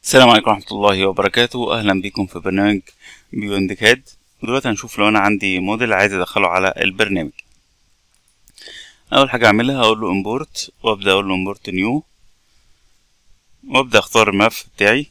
السلام عليكم ورحمة الله وبركاته أهلا بكم في برنامج بيوند كاد ودلوقتي هنشوف لو أنا عندي موديل عايز أدخله على البرنامج أول حاجة أعملها هقول له import وأبدأ أقول له import new وأبدأ أختار الملف بتاعي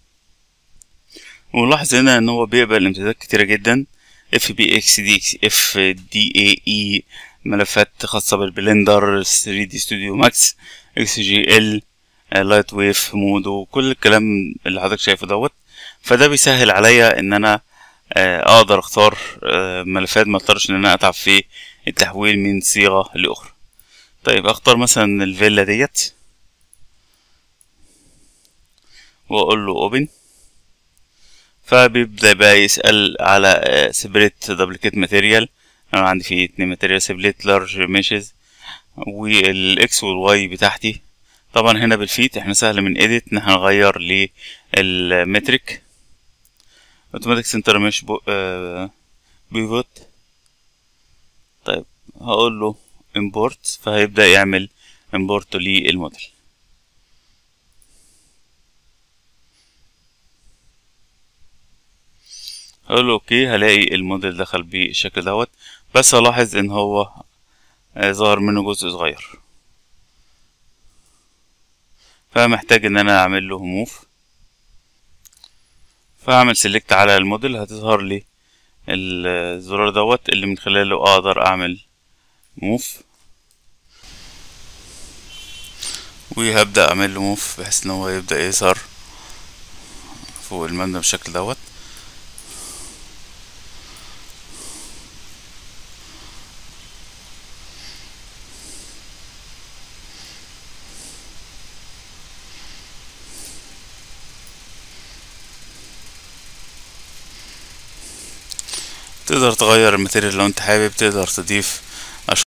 ونلاحظ هنا إن هو بيقبل امتدادات كتيرة جدا FBX FDAE ملفات خاصة بالبلندر 3D Studio Max XGL لايت ويف مودو كل الكلام اللي حضرتك شايفه دوت فده بيسهل عليا ان انا اقدر اختار ملفات ما اضطرش ان انا اتعب في التحويل من صيغه لاخرى طيب اختار مثلا الفيلا ديت واقول له اوبن فبيبدا بقى يسال على سيبريت دبليكيت ماتيريال انا عندي فيه اتنين ماتيريال سيبريت لارج ميشز والاكس والواي بتاعتي طبعا هنا بالفيت احنا سهل من اديت ان احنا نغير للمترك اوتوماتيك سنتر مش بو اه بيفوت طيب هقول له import فهيبدأ يعمل import للموديل هقول له اوكي هلاقي الموديل دخل بالشكل دوت بس هلاحظ ان هو اه ظهر منه جزء صغير فمحتاج ان انا اعمل له موف فاعمل سيلكت على الموديل هتظهر لي الزرار دوت اللي من خلاله اقدر اعمل موف وهبدأ اعمل له موف بحيث ان هو يبدأ يظهر فوق المبنى بالشكل دوت تقدر تغير الماتيريال لو انت حابب تقدر تضيف